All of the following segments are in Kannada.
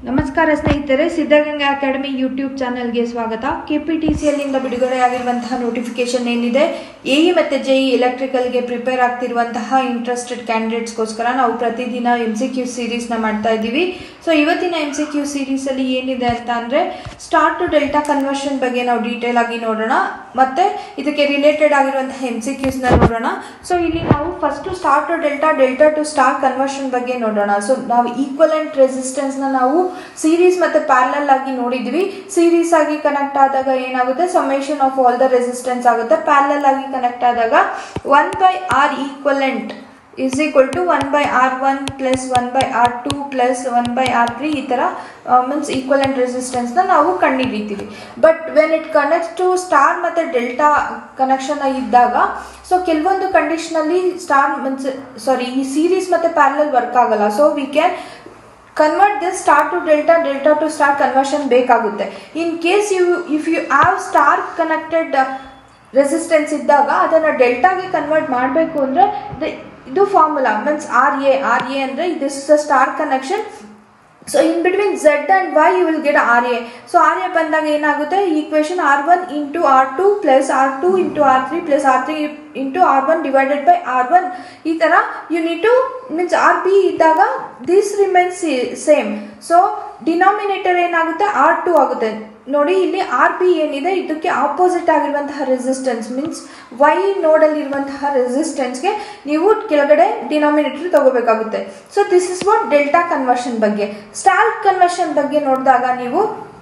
ನಮಸ್ಕಾರ ಸ್ನೇಹಿತರೆ ಸಿದ್ಧಗಂಗಾ ಅಕಾಡೆಮಿ ಯೂಟ್ಯೂಬ್ ಚಾನಲ್ಗೆ ಸ್ವಾಗತ ಕೆ ಪಿ ಟಿ ಸಿಯಲ್ಲಿಂದ ಬಿಡುಗಡೆಯಾಗಿರುವಂತಹ ನೋಟಿಫಿಕೇಶನ್ ಏನಿದೆ ಎ ಇ ಮತ್ತು ಜೆ ಇ ಎಲೆಕ್ಟ್ರಿಕಲ್ಗೆ ಪ್ರಿಪೇರ್ ಆಗ್ತಿರುವಂತಹ ಇಂಟ್ರೆಸ್ಟೆಡ್ ಕ್ಯಾಂಡಿಡೇಟ್ಸ್ಗೋಸ್ಕರ ನಾವು ಪ್ರತಿದಿನ ಎಮ್ ಸಿ ಕ್ಯೂ ಸೀರೀಸ್ನ ಮಾಡ್ತಾ ಇದ್ದೀವಿ ಸೊ ಇವತ್ತಿನ ಎಮ್ ಸಿ ಕ್ಯೂ ಸೀರೀಸಲ್ಲಿ ಏನಿದೆ ಅಂತ ಅಂದರೆ ಸ್ಟಾರ್ ಟು ಡೆಲ್ಟಾ ಕನ್ವರ್ಷನ್ ಬಗ್ಗೆ ನಾವು ಡೀಟೇಲ್ ಆಗಿ ನೋಡೋಣ ಮತ್ತು ಇದಕ್ಕೆ ರಿಲೇಟೆಡ್ ಆಗಿರುವಂತಹ ಎಮ್ ಸಿ ಕ್ಯೂಸ್ನ ನೋಡೋಣ ಸೊ ಇಲ್ಲಿ ನಾವು first star to delta delta to star conversion ಬಗ್ಗೆ ನೋಡೋಣ ಸೊ ನಾವು ಈಕ್ವಲೆಂಟ್ ರೆಸಿಸ್ಟೆನ್ಸ್ನ ನಾವು ಸೀರೀಸ್ ಮತ್ತು ಪ್ಯಾರಲಲ್ ಆಗಿ ನೋಡಿದ್ವಿ ಸೀರೀಸ್ ಆಗಿ ಕನೆಕ್ಟ್ ಆದಾಗ ಏನಾಗುತ್ತೆ summation of all the resistance ಆಗುತ್ತೆ ಪ್ಯಾರಲಲ್ ಆಗಿ ಕನೆಕ್ಟ್ ಆದಾಗ one by R equivalent is equal to one by R one plus one by R two plus one by R three ಈ ಥರ ಮೀನ್ಸ್ ಈಕ್ವಲೆಂಟ್ ರೆಸಿಸ್ಟೆನ್ಸ್ನ ನಾವು ಕಂಡುಹಿಡಿತೀವಿ but when it connect to star ಮತ್ತು ಡೆಲ್ಟಾ ಕನೆಕ್ಷನ್ ಇದ್ದಾಗ ಸೊ ಕೆಲವೊಂದು ಕಂಡೀಷನಲ್ಲಿ ಸ್ಟಾರ್ ಮೀನ್ಸ್ ಸಾರಿ ಈ ಸೀರೀಸ್ ಮತ್ತು ಪ್ಯಾರಲಲ್ ವರ್ಕ್ ಆಗಲ್ಲ so we can convert this star to delta delta to star conversion ಬೇಕಾಗುತ್ತೆ in case you if you have star connected resistance ಇದ್ದಾಗ ಅದನ್ನು ಡೆಲ್ಟಾಗೆ ಕನ್ವರ್ಟ್ ಮಾಡಬೇಕು ಅಂದರೆ ಇದು formula means R A R A ಅಂದರೆ this is a star connection so in between Z and Y you will get R A so R A ಬಂದಾಗ ಏನಾಗುತ್ತೆ equation R one into R two plus R two into R three plus R three into R one divided by R one ಈ ಥರ you need to means R B ಇದ್ದಾಗ this remains same so denominator ಏನಾಗುತ್ತೆ ಆರ್ ಟು ಆಗುತ್ತೆ ನೋಡಿ ಇಲ್ಲಿ ಆರ್ ಬಿ ಏನಿದೆ ಇದಕ್ಕೆ ಆಪೋಸಿಟ್ ಆಗಿರುವಂತಹ ರೆಸಿಸ್ಟೆನ್ಸ್ ಮೀನ್ಸ್ ವೈ ನೋಡಲ್ಲಿರುವಂತಹ ರೆಸಿಸ್ಟೆನ್ಸ್ಗೆ ನೀವು ಕೆಳಗಡೆ ಡಿನಾಮಿನೇಟರ್ ತಗೋಬೇಕಾಗುತ್ತೆ so this is what delta conversion ಬಗ್ಗೆ ಸ್ಟಾರ್ ಕನ್ವರ್ಷನ್ ಬಗ್ಗೆ ನೋಡಿದಾಗ ನೀವು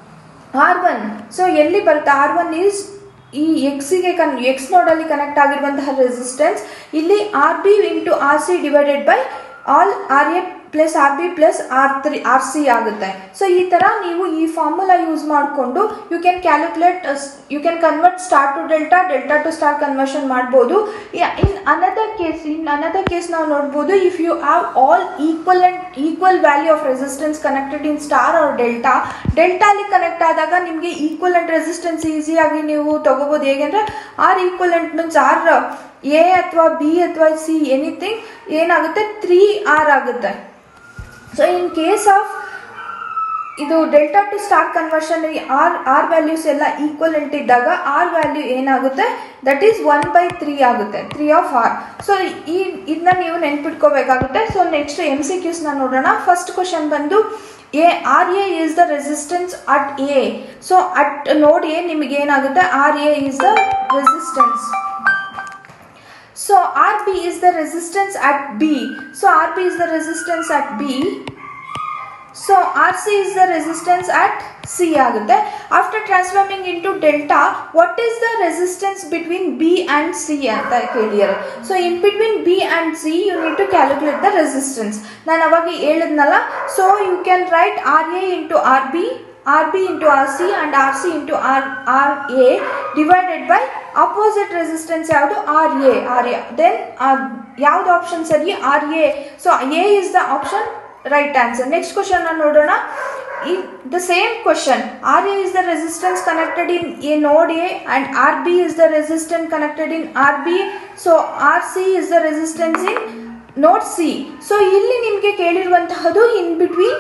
ಆರ್ ಒನ್ ಸೊ ಎಲ್ಲಿ ಬರುತ್ತೆ ಆರ್ ಒನ್ ಈಸ್ ಈ ಎಕ್ಸಿಗೆ ಕನ್ ಎಕ್ಸ್ ನೋಡಲ್ಲಿ ಕನೆಕ್ಟ್ ಆಗಿರುವಂತಹ ರೆಸಿಸ್ಟೆನ್ಸ್ ಇಲ್ಲಿ R B into R C divided by all R A plus R B plus R three R C ಆಗುತ್ತೆ ಸೊ ಈ ಥರ ನೀವು ಈ ಫಾರ್ಮುಲಾ ಯೂಸ್ ಮಾಡಿಕೊಂಡು you can calculate you can convert star to delta delta to star conversion ಮಾಡ್ಬೋದು in another case in another case ನಾವು ನೋಡ್ಬೋದು if you have all equal and equal value of resistance connected in star R delta ಡೆಲ್ಟಾಲಿ ಕನೆಕ್ಟ್ ಆದಾಗ ನಿಮಗೆ ಈಕ್ವಲ್ ಅಂಡ್ ರೆಸಿಸ್ಟೆನ್ಸ್ ಈಸಿಯಾಗಿ ನೀವು ತಗೋಬೋದು ಹೇಗೆಂದರೆ R equal and means R A ಅಥವಾ ಬಿ ಅಥವಾ ಸಿ ಎನಿಥಿಂಗ್ ಏನಾಗುತ್ತೆ ತ್ರೀ ಆರ್ ಆಗುತ್ತೆ ಸೊ ಇನ್ ಕೇಸ್ ಆಫ್ ಇದು delta to star conversion R R values ಎಲ್ಲ ಈಕ್ವಲೆಂಟ್ ಇದ್ದಾಗ ಆರ್ ವ್ಯಾಲ್ಯೂ ಏನಾಗುತ್ತೆ that is one by three ಆಗುತ್ತೆ ತ್ರೀ ಆಫ್ ಆರ್ ಸೊ ಈ ಇದನ್ನ ನೀವು ನೆನ್ಪಿಟ್ಕೋಬೇಕಾಗುತ್ತೆ ಸೊ ನೆಕ್ಸ್ಟ್ ಎಮ್ ಸಿ ಕ್ಯೂಸ್ನ ನೋಡೋಣ ಫಸ್ಟ್ ಕ್ವಶನ್ ಬಂದು A R A is the resistance at A so at node A ನಿಮಗೆ ಏನಾಗುತ್ತೆ R A is the resistance So RB is the resistance at B. So RB is the resistance at B. So RC is the resistance at C ಆಗುತ್ತೆ after transforming into delta what is the resistance between B and C ಅಂತ ಕೇಳಿದ್ದಾರೆ so in between B and C you need to calculate the resistance ನಾನು ಅವಾಗ ಹೇಳಿದ್ನಲ್ಲ so you can write R A into R B R B into R C and R C into R R A divided by opposite resistance ಯಾವುದು R A R A then ಯಾವ್ದು ಆಪ್ಷನ್ ಸರಿ R A so A is the option right answer next question ನೋಡೋಣ ಈ the same question R A is the resistance connected in a node A and R B is the resistance connected in R B so R C is the resistance in node C so ಇಲ್ಲಿ ನಿಮಗೆ ಕೇಳಿರುವಂತಹದ್ದು ಇನ್ ಬಿಟ್ವೀನ್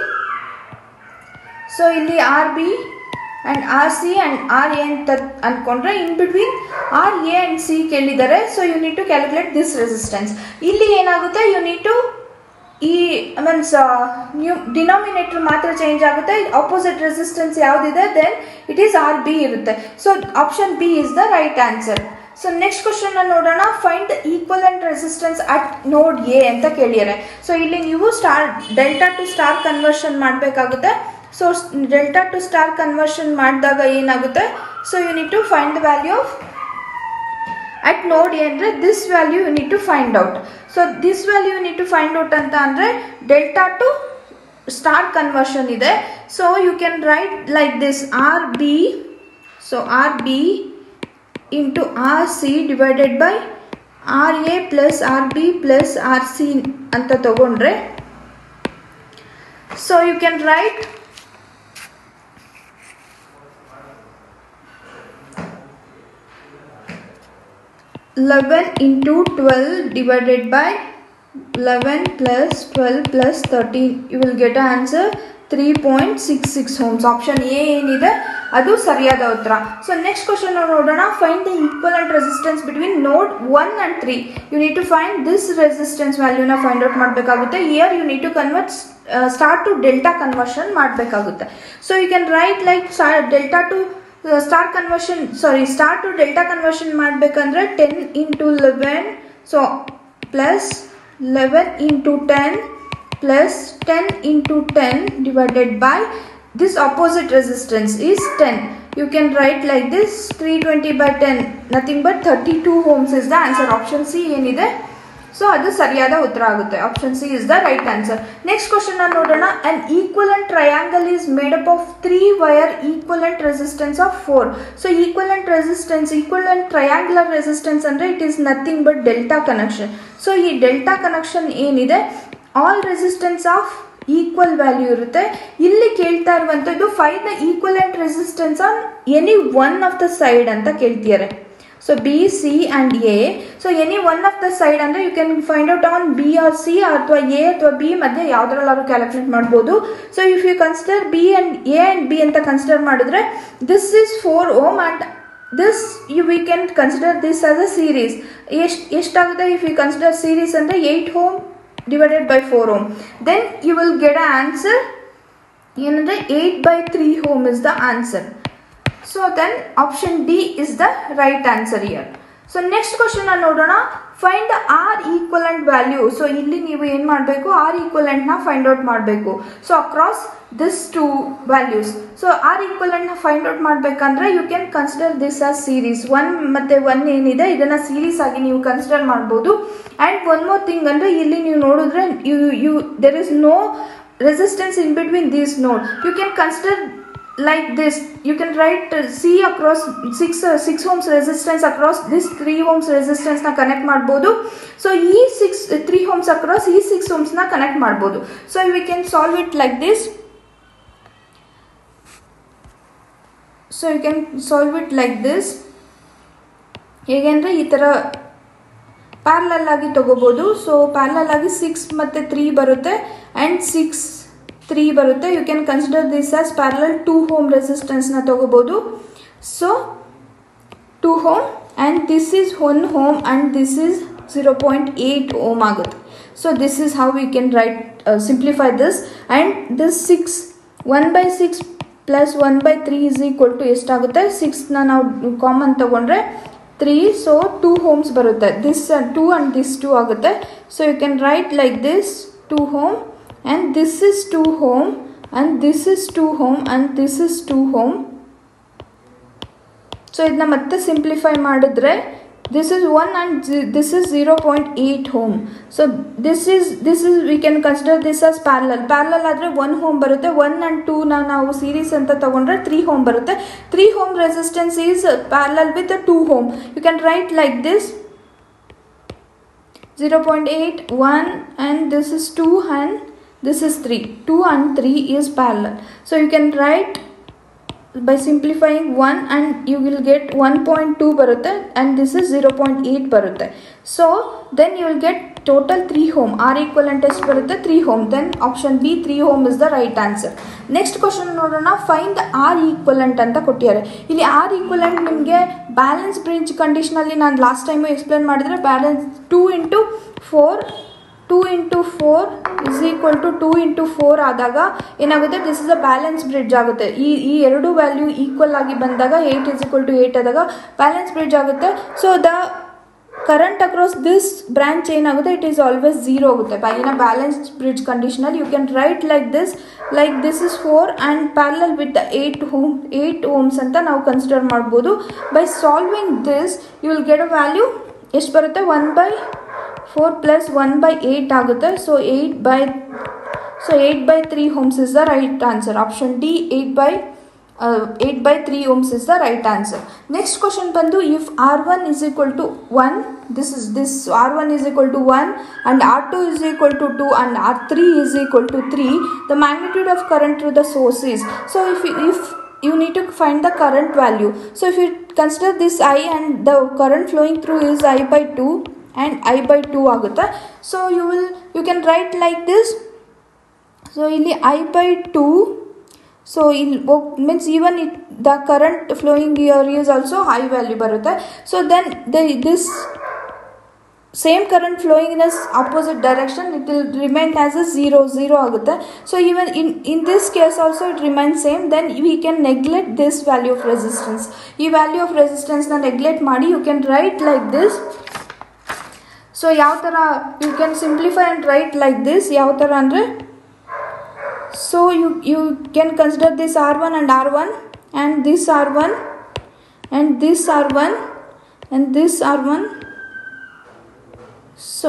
ಸೊ ಇಲ್ಲಿ R B and R C and R A ಅಂತ ಅಂದ್ಕೊಂಡ್ರೆ in between R A and C ಕೇಳಿದ್ದಾರೆ so you need to calculate this resistance ಇಲ್ಲಿ ಏನಾಗುತ್ತೆ ಯು ನೀಡ್ ಟು ಈ ಮೀನ್ಸ್ ನ್ಯೂ ಡಿನಾಮಿನೇಟರ್ ಮಾತ್ರ ಚೇಂಜ್ ಆಗುತ್ತೆ ಆಪೋಸಿಟ್ ರೆಸಿಸ್ಟೆನ್ಸ್ ಯಾವುದಿದೆ then it is R B ಇರುತ್ತೆ so option B is the right answer so next question ನೋಡೋಣ find the equal and resistance at node A ಅಂತ ಕೇಳಿದ್ದಾರೆ ಸೊ ಇಲ್ಲಿ ನೀವು star delta to star conversion ಮಾಡಬೇಕಾಗುತ್ತೆ so delta to star conversion ಮಾಡಿದಾಗ ಏನಾಗುತ್ತೆ so you need to find the value of at node ಅಂದರೆ this value you need to find out so this value you need to find out ಅಂತ ಅಂದರೆ ಡೆಲ್ಟಾ ಟು ಸ್ಟಾರ್ ಕನ್ವರ್ಷನ್ ಇದೆ so you can write like this R B so R B into R C divided by R A plus R B plus R C ಅಂತ ತಗೊಂಡ್ರೆ so you can write eleven into twelve divided by 11 plus 12 plus 13 you will get an answer three point six six ohms option A ಏನಿದೆ ಅದು ಸರಿಯಾದ ಉತ್ತರ ಸೊ ನೆಕ್ಸ್ಟ್ ಕ್ವಶನ್ ನಾವು ನೋಡೋಣ find the equivalent resistance between node one and three you need to find this resistance ವ್ಯಾಲ್ಯೂನ ಫೈಂಡ್ ಔಟ್ ಮಾಡಬೇಕಾಗುತ್ತೆ here you need to convert star to delta conversion ಮಾಡಬೇಕಾಗುತ್ತೆ so you can write like delta to star conversion sorry star to delta conversion ಮಾಡಬೇಕಂದ್ರೆ ten into eleven so plus eleven into ten plus 10 into 10 divided by this opposite resistance is 10 you can write like this 320 by 10 nothing but 32 ohms is the answer option c ಏನಿದೆ ಸೊ ಅದು ಸರಿಯಾದ ಉತ್ತರ ಆಗುತ್ತೆ option C is the right answer next question ನೋಡೋಣ an equivalent triangle is made up of three wire equivalent resistance of four so equivalent resistance equivalent triangular resistance ಅಂದರೆ it is nothing but delta connection so ಈ ಡೆಲ್ಟಾ ಕನೆಕ್ಷನ್ ಏನಿದೆ all resistance of equal value ಇರುತ್ತೆ ಇಲ್ಲಿ ಕೇಳ್ತಾ ಇರುವಂಥದ್ದು five the equivalent resistance on any one of the side ಅಂತ ಕೇಳ್ತಿದ್ದಾರೆ so B C and A so any one of the side ಅಂದರೆ you can find out on B or C ಅಥವಾ ಎ ಅಥವಾ ಬಿ ಮಧ್ಯೆ ಯಾವುದ್ರಲ್ಲಾದ್ರೂ ಕ್ಯಾಲ್ಕುಲೇಟ್ ಮಾಡ್ಬೋದು so if you consider B and A and B ಅಂತ ಕನ್ಸಿಡರ್ ಮಾಡಿದ್ರೆ this is four ohm and this you we can consider this as a series ಎಷ್ಟು ಎಷ್ಟಾಗುತ್ತೆ ಇಫ್ ಯು ಕನ್ಸಿಡರ್ ಸೀರೀಸ್ ಅಂದರೆ eight ohm divided by 4 ohm then you will get an answer ಏನಂದ್ರೆ 8 by 3 ohm is the answer so then option D is the right answer here so next question ನೋಡೋಣ find R equivalent value so ಇಲ್ಲಿ ನೀವು ಏನು ಮಾಡಬೇಕು ಆರ್ ಈಕ್ವಲೆಂಟ್ನ ಫೈಂಡ್ ಔಟ್ ಮಾಡಬೇಕು so across this two values so R ಈಕ್ವಲೆಂಟ್ನ ಫೈಂಡ್ ಔಟ್ ಮಾಡಬೇಕಂದ್ರೆ you can consider this as series one ಮತ್ತು ಒನ್ ಏನಿದೆ ಇದನ್ನು ಸೀರೀಸ್ ಆಗಿ ನೀವು ಕನ್ಸಿಡರ್ ಮಾಡ್ಬೋದು ಆ್ಯಂಡ್ ಒನ್ ಮೋರ್ ಥಿಂಗ್ ಅಂದರೆ ಇಲ್ಲಿ ನೀವು ನೋಡಿದ್ರೆ you you there is no resistance in between these node you can consider like this you can write uh, c across 6 uh, 6 ohms resistance across this 3 ohms resistance ನ ಕನೆಕ್ಟ್ ಮಾಡ್ಬೋದು ಸೊ ಈ ಸಿಕ್ಸ್ ತ್ರೀ ಹೋಮ್ಸ್ ಅಕ್ರಾಸ್ ಈ ಸಿಕ್ಸ್ ಹೋಮ್ಸ್ನ ಕನೆಕ್ಟ್ ಮಾಡ್ಬೋದು so we can solve it like this so you can solve it like this ಹೇಗೆ ಅಂದರೆ ಈ ಥರ ಪ್ಯಾರಲಲ್ ಆಗಿ ತೊಗೋಬೋದು ಸೊ ಪ್ಯಾರಲಲ್ ಆಗಿ ಸಿಕ್ಸ್ ಮತ್ತು ತ್ರೀ ಬರುತ್ತೆ ಆ್ಯಂಡ್ ಸಿಕ್ಸ್ ತ್ರೀ ಬರುತ್ತೆ you can consider this as parallel two ohm ರೆಸಿಸ್ಟೆನ್ಸ್ನ ತೊಗೋಬೋದು so two ohm and this is one ohm and this is zero point eight ohm ಆಗುತ್ತೆ so this is how we can write simplify this and this six one by six plus one by three is equal to ಎಷ್ಟಾಗುತ್ತೆ ಸಿಕ್ಸ್ನ ನಾವು ಕಾಮನ್ ತೊಗೊಂಡ್ರೆ ತ್ರೀ ಸೊ ಟೂ ಹೋಮ್ಸ್ ಬರುತ್ತೆ this two and this two ಆಗುತ್ತೆ so you can write like this two ohm and this is 2 home and this is 2 home and this is 2 home so ಇದನ್ನ ಮತ್ತೆ ಸಿಂಪ್ಲಿಫೈ ಮಾಡಿದ್ರೆ this is one and this is zero point eight ohm so this is this is we can consider this as parallel parallel ಆದರೆ ಒನ್ ಹೋಮ್ ಬರುತ್ತೆ ಒನ್ ಆ್ಯಂಡ್ ಟೂನ ನಾವು ಸೀರೀಸ್ ಅಂತ ತೊಗೊಂಡ್ರೆ ತ್ರೀ ಹೋಮ್ ಬರುತ್ತೆ three ohm resistance is parallel with two ohm you can write like this 0.8 1 and this is 2 and this is 3 2 and 3 is parallel so you can write by simplifying 1 and you will get 1.2 barutte and this is 0.8 barutte so then you will get total 3 home r equivalent ಎಷ್ಟು ಬರುತ್ತೆ 3 home then option b 3 home is the right answer next question ನೋಡೋಣ ಫೈಂಡ್ ಆರ್ ಈಕ್ವಲೆಂಟ್ ಅಂತ ಕೊಟ್ಟಿದ್ದಾರೆ ಇಲ್ಲಿ ಆರ್ ಈಕ್ವಲೆಂಟ್ ನಿಮಗೆ ಬ್ಯಾಲೆನ್ಸ್ ಬ್ರಿಡ್ಜ್ ಕಂಡೀಷನಲ್ಲಿ ನಾನು ಲಾಸ್ಟ್ ಟೈಮು ಎಕ್ಸ್ಪ್ಲೇನ್ ಮಾಡಿದರೆ balance two into four two into four is equal to two into four ಆದಾಗ ಏನಾಗುತ್ತೆ this is a balance bridge ಆಗುತ್ತೆ ಈ ಈ ಎರಡು ವ್ಯಾಲ್ಯೂ ಈಕ್ವಲ್ ಆಗಿ ಬಂದಾಗ eight is equal to eight ಆದಾಗ ಬ್ಯಾಲೆನ್ಸ್ ಬ್ರಿಡ್ಜ್ ಆಗುತ್ತೆ so the current across this branch ಏನಾಗುತ್ತೆ ಇಟ್ ಈಸ್ ಆಲ್ವೇಸ್ ಝೀರೋ ಆಗುತ್ತೆ by in a balance bridge ಕಂಡೀಷನಲ್ಲಿ you can write like this like this is four and parallel with the eight ohm eight ohms ಅಂತ ನಾವು ಕನ್ಸಿಡರ್ ಮಾಡ್ಬೋದು by solving this you will get a value ಎಷ್ಟು ಬರುತ್ತೆ one by four plus one by eight ಆಗುತ್ತೆ so eight by so eight by three ohms is the right answer option D eight by eight by three ohms is the right answer next question ಬಂದು if R one is equal to one this is this R one is equal to one and R two is equal to two and R three is equal to three the magnitude of current to the source is so if if you need to find the current value so if you consider this i and the current flowing through is i by 2 and i by 2 ಆಗುತ್ತೆ so you will you can write like this so ಇಲ್ಲಿ ಐ ಬೈ ಟೂ ಸೊ ಇಲ್ಲಿ means even it the current flowing here is also high value ಬರುತ್ತೆ so then the this same current flowing in as opposite direction it will remain as a zero zero ಆಗುತ್ತೆ so even in in this case also it remain same then we can neglect this value of resistance ಈ ವ್ಯಾಲ್ಯೂ ಆಫ್ ರೆಸಿಸ್ಟೆನ್ಸ್ನ ನೆಗ್ಲೆಕ್ಟ್ ಮಾಡಿ you can write like this so ಯಾವ ಥರ you can simplify and write like this ಯಾವ ಥರ ಅಂದರೆ so you you can consider this R one and R one and this R one and this R one and this R one so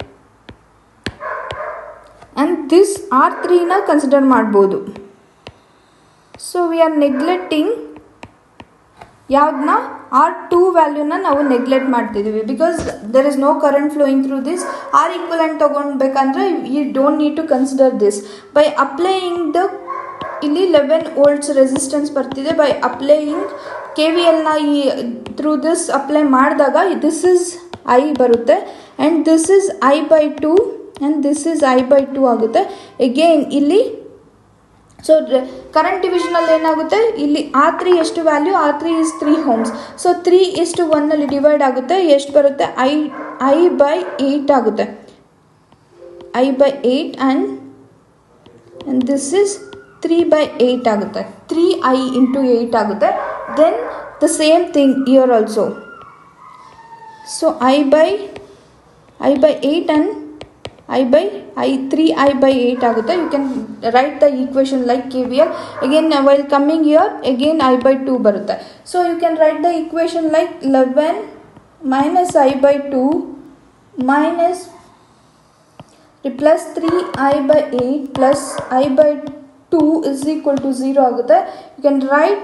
and this R ತ್ರೀನ ಕನ್ಸಿಡರ್ ಮಾಡ್ಬೋದು ಸೊ ವಿ ಆರ್ ನೆಗ್ಲೆಕ್ಟಿಂಗ್ ಯಾವ್ದನ್ನ ಆರ್ ಟೂ ವ್ಯಾಲ್ಯೂನ ನಾವು ನೆಗ್ಲೆಕ್ಟ್ ಮಾಡ್ತಿದ್ದೀವಿ because there is no current flowing through this R equivalent ತೊಗೊಳ್ಬೇಕಂದ್ರೆ you don't need to consider this by applying the ಇಲ್ಲಿ ಲೆವೆನ್ ವೋಲ್ಟ್ಸ್ ರೆಸಿಸ್ಟೆನ್ಸ್ ಬರ್ತಿದೆ ಬೈ ಅಪ್ಲೈಯಿಂಗ್ ಕೆ ವಿ ಎಲ್ನ ಈ ಥ್ರೂ ದಿಸ್ ಅಪ್ಲೈ ಮಾಡಿದಾಗ ದಿಸ್ ಇಸ್ ಐ ಬರುತ್ತೆ and this is I by two and this is I by two ಆಗುತ್ತೆ ಎಗೇನ್ ಇಲ್ಲಿ ಸೊ ಕರೆಂಟ್ ಡಿವಿಷನಲ್ಲಿ ಏನಾಗುತ್ತೆ ಇಲ್ಲಿ ಆ ತ್ರೀ ಎಷ್ಟು ವ್ಯಾಲ್ಯೂ ಆ three is three ohms so three ಇಷ್ಟು ಒನ್ನಲ್ಲಿ ಡಿವೈಡ್ ಆಗುತ್ತೆ ಎಷ್ಟು ಬರುತ್ತೆ ಐ ಐ ಬೈ ಏಯ್ಟ್ ಆಗುತ್ತೆ I by eight and and this is three by eight ಆಗುತ್ತೆ ತ್ರೀ ಐ ಇಂಟು ಏಯ್ಟ್ ಆಗುತ್ತೆ then the same thing here also so I by I by eight and I by I three I by eight ಆಗುತ್ತೆ you can write the equation like K V L again while coming here again I by two ಬರುತ್ತೆ so you can write the equation like eleven minus I by two minus plus three I by eight plus I by two is equal to zero ಆಗುತ್ತೆ you can write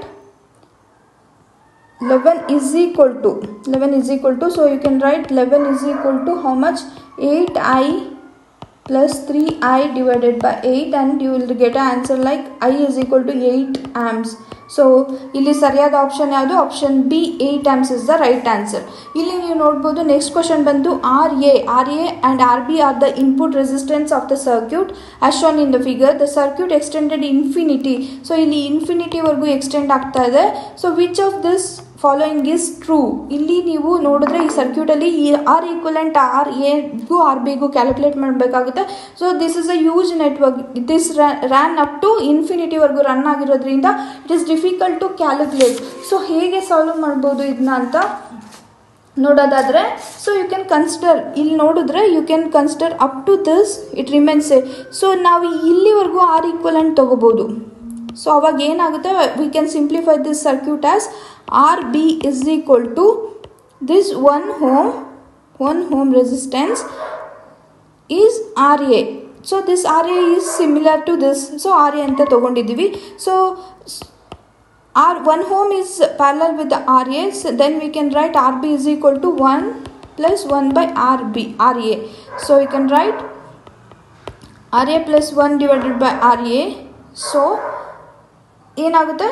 11 is equal to 11 is equal to so you can write 11 is equal to how much 8i plus 3i divided by 8 and you will get an answer like i is equal to 8 amps so ಇಲ್ಲಿ ಸರಿಯಾದ ಆಪ್ಷನ್ ಯಾವುದು option B eight amps is the right answer ಇಲ್ಲಿ ನೀವು ನೋಡ್ಬೋದು ನೆಕ್ಸ್ಟ್ ಕ್ವಶನ್ ಬಂದು R A R A and R B R the input resistance of the circuit as shown in the figure the circuit extended infinity so ಇಲ್ಲಿ ಇನ್ಫಿನಿಟಿವರೆಗೂ ಎಕ್ಸ್ಟೆಂಡ್ ಆಗ್ತಾ ಇದೆ so which of this following is true ಇಲ್ಲಿ ನೀವು ನೋಡಿದ್ರೆ ಈ ಸರ್ಕ್ಯೂಟಲ್ಲಿ ಈ ಆರ್ ಈಕ್ವಲೆಂಟ್ ಆರ್ ಎಗೂ ಆರ್ ಬಿಗೂ ಕ್ಯಾಲ್ಕುಲೇಟ್ ಮಾಡಬೇಕಾಗುತ್ತೆ so this is a huge network this ran up to ಇನ್ಫಿನಿಟಿವರೆಗೂ ರನ್ ಆಗಿರೋದ್ರಿಂದ it is difficult to calculate so ಹೇಗೆ ಸಾಲ್ವ್ ಮಾಡ್ಬೋದು ಇದನ್ನ ಅಂತ ನೋಡೋದಾದರೆ ಸೊ ಯು ಕ್ಯಾನ್ ಕನ್ಸಿಡರ್ ಇಲ್ಲಿ ನೋಡಿದ್ರೆ you can consider up to this it remains so ನಾವು ಇಲ್ಲಿವರೆಗೂ ಆರ್ ಈಕ್ವಲೆಂಟ್ ತೊಗೋಬೋದು ಸೊ ಅವಾಗ ಏನಾಗುತ್ತೆ we can simplify this circuit as R B is equal to this one ohm one ohm resistance is R A so this R A is similar to this so R A ಅಂತ ತೊಗೊಂಡಿದ್ದೀವಿ so R one ohm is parallel with R A then we can write R B is equal to one plus one by R B R A so you can write R A plus one divided by R A so ಏನಾಗುತ್ತೆ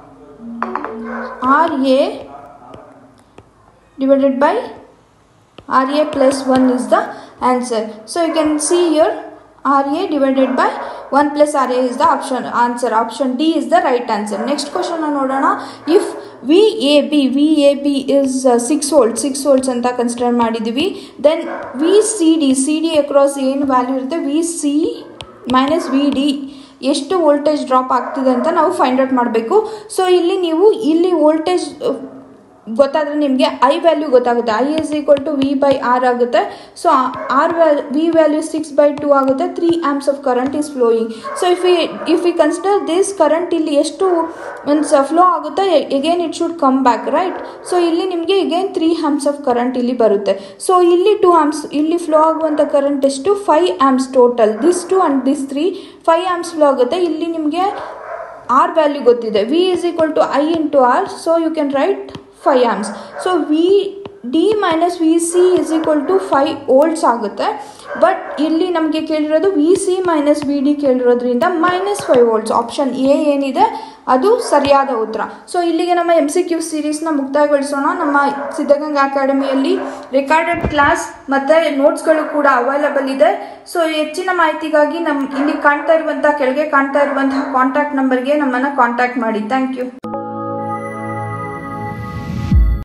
R A divided by R A plus one is the answer so you can see your R A divided by one plus R A is the option answer option D is the right answer next question ನೋಡೋಣ if V A B V A B is six volt six volts ಅಂತ ಕನ್ಸಿಡರ್ ಮಾಡಿದ್ದೀವಿ then V C D C D across ಏನು ವ್ಯಾಲ್ಯೂ ಇರುತ್ತೆ V C minus V D ಎಷ್ಟು ವೋಲ್ಟೇಜ್ ಡ್ರಾಪ್ ಆಗ್ತಿದೆ ಅಂತ ನಾವು ಫೈಂಡ್ ಔಟ್ ಮಾಡಬೇಕು ಸೊ ಇಲ್ಲಿ ನೀವು ಇಲ್ಲಿ ವೋಲ್ಟೇಜ್ ಗೊತ್ತಾದರೆ ನಿಮಗೆ ಐ ವ್ಯಾಲ್ಯೂ ಗೊತ್ತಾಗುತ್ತೆ I is equal to V by R ಆಗುತ್ತೆ so R val V value six by two ಆಗುತ್ತೆ three amps of current is flowing so if V if V consider this current ಇಲ್ಲಿ ಎಷ್ಟು ಮೀನ್ಸ್ ಫ್ಲೋ ಆಗುತ್ತೆ again it should come back right so ಇಲ್ಲಿ ನಿಮಗೆ again three amps of current ಇಲ್ಲಿ ಬರುತ್ತೆ ಸೊ ಇಲ್ಲಿ ಟು ಆ್ಯಮ್ಸ್ ಇಲ್ಲಿ ಫ್ಲೋ ಆಗುವಂಥ ಕರೆಂಟ್ ಎಷ್ಟು five amps total this two and this three five amps flow ಆಗುತ್ತೆ ಇಲ್ಲಿ ನಿಮಗೆ ಆರ್ ವ್ಯಾಲ್ಯೂ ಗೊತ್ತಿದೆ V is equal to I into R so you can write five amps so V D minus V C is equal to five volts ಆಗುತ್ತೆ ಬಟ್ ಇಲ್ಲಿ ನಮಗೆ ಕೇಳಿರೋದು V C minus V D ಕೇಳಿರೋದ್ರಿಂದ minus five volts option A ಏನಿದೆ ಅದು ಸರಿಯಾದ ಉತ್ತರ ಸೊ ಇಲ್ಲಿಗೆ ನಮ್ಮ ಎಮ್ ಸಿ ಕ್ಯೂ ಸೀರೀಸ್ನ ಮುಕ್ತಾಯಗೊಳಿಸೋಣ ನಮ್ಮ ಸಿದ್ಧಗಂಗಾ ಅಕಾಡೆಮಿಯಲ್ಲಿ ರೆಕಾರ್ಡೆಡ್ ಕ್ಲಾಸ್ ಮತ್ತು ನೋಟ್ಸ್ಗಳು ಕೂಡ ಅವೈಲಬಲ್ ಇದೆ ಸೊ ಹೆಚ್ಚಿನ ಮಾಹಿತಿಗಾಗಿ ನಮ್ಮ ಇಲ್ಲಿ ಕಾಣ್ತಾ ಇರುವಂಥ ಕೆಳಗೆ ಕಾಣ್ತಾ ಇರುವಂತಹ ಕಾಂಟ್ಯಾಕ್ಟ್ ನಂಬರ್ಗೆ ನಮ್ಮನ್ನು ಕಾಂಟ್ಯಾಕ್ಟ್ ಮಾಡಿ ಥ್ಯಾಂಕ್ ಯು